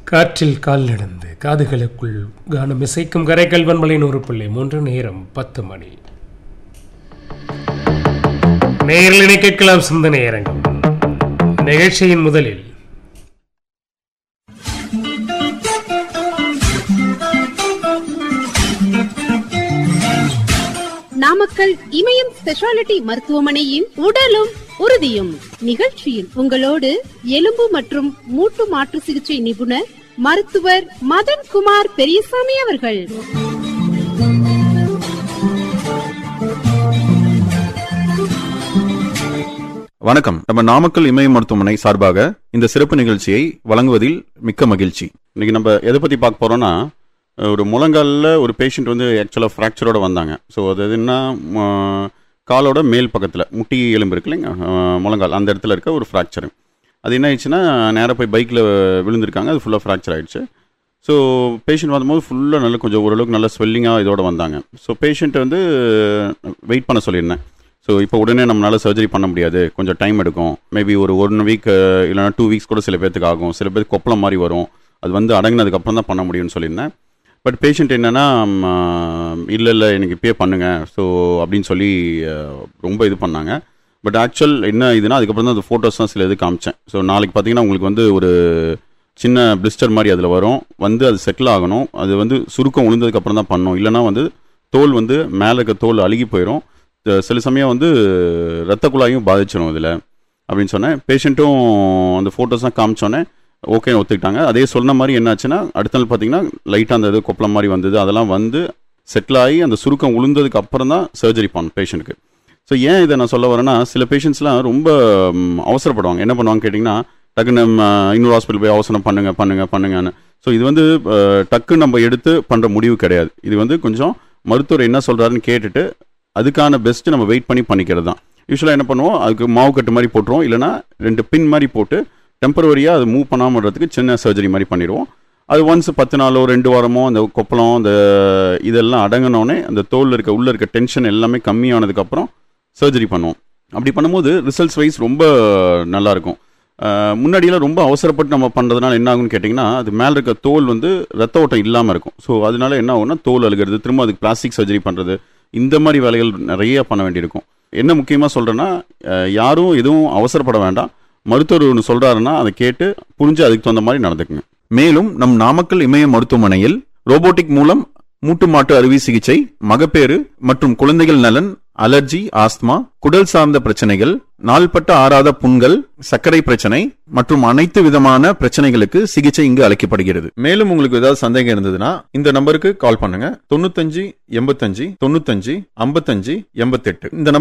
காற்றில் கால் நடந்து காதுகளுக்குள் கானம் இசைக்கும் கரைக்கல் வன்மலை நூறு பிள்ளை மூன்று நேரம் பத்து மணி நேரில் இணைக்கலாம் சிந்தனை அரங்கம் நிகழ்ச்சியின் முதலில் நாமக்கல் இமயம் ஸ்பெஷாலிட்டி மருத்துவமனையின் உடலும் உறுதியும் நிகழ்ச்சியில் உங்களோடு எலும்பு மற்றும் மூட்டு மாற்று சிகிச்சை நிபுணர் மருத்துவர் மதன் குமார் பெரியசாமி அவர்கள் வணக்கம் நம்ம நாமக்கல் இமய மருத்துவமனை சார்பாக இந்த சிறப்பு நிகழ்ச்சியை வழங்குவதில் மிக்க மகிழ்ச்சி இன்னைக்கு நம்ம எதை பத்தி பார்க்க போறோம்னா ஒரு முழங்காலில் ஒரு பேஷண்ட் வந்து ஆக்சுவலாக ஃப்ராக்சரோட வந்தாங்க ஸோ அது என்ன ம, காலோட மேல் பக்கத்தில் முட்டி எலும்பு இருக்கு இல்லைங்க அஹ், முழங்கால் அந்த இடத்துல இருக்க ஒரு ஃப்ராக்சர் அது என்ன ஆயிடுச்சுன்னா நேராக போய் பைக்கில் விழுந்திருக்காங்க அது ஃபுல்லாக ஃப்ராக்சர் ஆயிடுச்சு ஸோ பேஷண்ட் வரும்போது ஃபுல்லாக நல்ல கொஞ்சம் ஓரளவுக்கு நல்ல ஸ்வெல்லிங்காக இதோட வந்தாங்க ஸோ பேஷண்ட்டை வந்து வெயிட் பண்ண சொல்லியிருந்தேன் ஸோ இப்போ உடனே நம்மளால சர்ஜரி பண்ண முடியாது கொஞ்சம் டைம் எடுக்கும் மேபி ஒரு ஒன் வீக் இல்லைனா டூ வீக்ஸ் கூட சில பேர்த்துக்கு ஆகும் சில பேர் கொப்பளம் மாதிரி வரும் அது வந்து அடங்கினதுக்கு அப்புறம் தான் பண்ண முடியும்னு சொல்லியிருந்தேன் பட் பேஷண்ட் என்னன்னா இல்லை இல்லை எனக்கு இப்பயே பண்ணுங்க ஸோ அப்படின்னு சொல்லி அஹ், ரொம்ப இது பண்ணாங்க பட் ஆக்சுவல் என்ன இதுனா அதுக்கப்புறம் தான் அந்த ஃபோட்டோஸ் தான் சில இது காமிச்சேன் ஸோ நாளைக்கு பார்த்தீங்கன்னா உங்களுக்கு வந்து ஒரு சின்ன பிளிஸ்டர் மாதிரி அதில் வரும் வந்து அது செட்டில் ஆகணும் அது வந்து சுருக்கம் விழுந்ததுக்கு அப்புறம் தான் பண்ணணும் இல்லைனா வந்து தோல் வந்து மேலே இருக்க தோல் அழுகி போயிடும் த- சில சமயம் வந்து ரத்த குழாயும் பாதிச்சிடும் இதில் அப்படின்னு சொன்னேன் பேஷண்ட்டும் அந்த ஃபோட்டோஸ்லாம் காமிச்சோன்னே ஓகே ஒத்துக்கிட்டாங்க அதே சொன்ன மாதிரி என்னாச்சுன்னா அடுத்த நாள் பார்த்தீங்கன்னா லைட்டாக அந்த இது கொப்பளம் மாதிரி வந்தது அதெல்லாம் வந்து செட்டில் ஆகி அந்த சுருக்கம் உளுந்ததுக்கு அப்புறம் தான் சர்ஜரி பண்ணணும் பேஷண்ட்டுக்கு ஸோ ஏன் இதை நான் சொல்ல வரேன்னா சில பேஷண்ட்ஸ்லாம் ரொம்ப ம், அவசரப்படுவாங்க என்ன பண்ணுவாங்க கேட்டிங்கன்னா டக்குன்னு நம்ம இன்னொரு ஹாஸ்பிட்டல் போய் அவசரம் பண்ணுங்க பண்ணுங்க பண்ணுங்கன்னு ஸோ இது வந்து அஹ், டக்குன்னு நம்ம எடுத்து பண்ணுற முடிவு கிடையாது இது வந்து கொஞ்சம் மருத்துவர் என்ன சொல்கிறாருன்னு கேட்டுட்டு அதுக்கான பெஸ்ட்டு நம்ம வெயிட் பண்ணி பண்ணிக்கிறது தான் யூஸ்வலாக என்ன பண்ணுவோம் அதுக்கு மாவு கட்டு மாதிரி போட்டுருவோம் இல்லைனா ரெண்டு பின் மாதிரி போட்டு டெம்பரவரியாக அது மூவ் பண்ணாமன்றதுக்கு சின்ன சர்ஜரி மாதிரி பண்ணிடுவோம் அது ஒன்ஸ் பத்து நாளோ ரெண்டு வாரமோ அந்த கொப்பளம் அந்த இதெல்லாம் அடங்கினோடனே அந்த தோலில் இருக்க உள்ளே இருக்க டென்ஷன் எல்லாமே கம்மியானதுக்கப்புறம் சர்ஜரி பண்ணுவோம் அப்படி பண்ணும்போது ரிசல்ட்ஸ் வைஸ் ரொம்ப நல்லாயிருக்கும் முன்னாடியெல்லாம் ரொம்ப அவசரப்பட்டு நம்ம பண்ணுறதுனால என்ன ஆகும்னு கேட்டிங்கன்னா அது மேலே இருக்க தோல் வந்து ரத்த ஓட்டம் இல்லாமல் இருக்கும் ஸோ அதனால என்ன ஆகும்னா தோல் அழுகிறது திரும்ப அதுக்கு பிளாஸ்டிக் சர்ஜரி பண்ணுறது இந்த மாதிரி வேலைகள் நிறைய பண்ண வேண்டியிருக்கும் என்ன முக்கியமாக சொல்கிறேன்னா யாரும் எதுவும் அவசரப்பட வேண்டாம் மருத்துவர் ஒன்று சொல்கிறாருன்னா அதை கேட்டு புரிஞ்சு அதுக்கு தகுந்த மாதிரி நடந்துக்குங்க மேலும் நம் நாமக்கல் இமய மருத்துவமனையில் ரோபோட்டிக் மூலம் மூட்டு மாட்டு அறுவை சிகிச்சை மகப்பேறு மற்றும் குழந்தைகள் நலன் அலர்ஜி ஆஸ்துமா குடல் சார்ந்த பிரச்சனைகள் நாள்பட்ட ஆறாத புண்கள் சர்க்கரை பிரச்சனை மற்றும் அனைத்து விதமான பிரச்சனைகளுக்கு சிகிச்சை இங்கு அளிக்கப்படுகிறது மேலும் உங்களுக்கு ஏதாவது சந்தேகம் இருந்ததுன்னா இந்த நம்பருக்கு கால் பண்ணுங்க தொண்ணூத்தஞ்சு எண்பத்தஞ்சு தொண்ணூத்தஞ்சு ஐம்பத்தஞ்சு எண்பத்தெட்டு இந்த நம்பர்